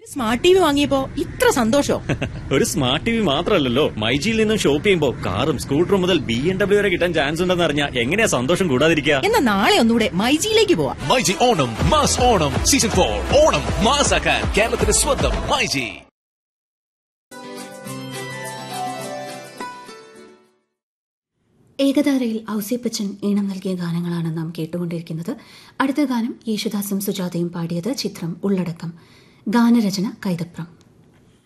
smart T V വാങ്ങിയപ്പോ ഇത്ര സന്തോഷോ ഒരു smart T V മാത്രമല്ലല്ലോ മൈജിയിൽ നിന്നും ഷോപ്പ് ചെയ്യുമ്പോൾ കാറും സ്കൂട്ടറും മുതൽ ബി എം ഡബ്ല്യു വരെ കിട്ടാൻ ചാൻസ് ഉണ്ടെന്ന് അറിഞ്ഞാൽ എങ്ങനെയാ സന്തോഷം കൂടാതിരിക്കുക എന്നാ നാളെ ഒന്നുകൂടെ മൈജിയിലേക്ക് പോവാം myG Onam mass Onam season for Onam മാസാക്കാൻ കേരളത്തിന്റെ സ്വന്തം മൈജി ഏകധാരയിൽ ഔസേപ്പച്ചൻ ഈണം നൽകിയ ഗാനങ്ങളാണ് നാം കേട്ടുകൊണ്ടിരിക്കുന്നത് അടുത്ത ഗാനം യേശുദാസും സുജാതയും പാടിയത് ചിത്രം ഉള്ളടക്കം ഗാനരചന കൈതപ്രം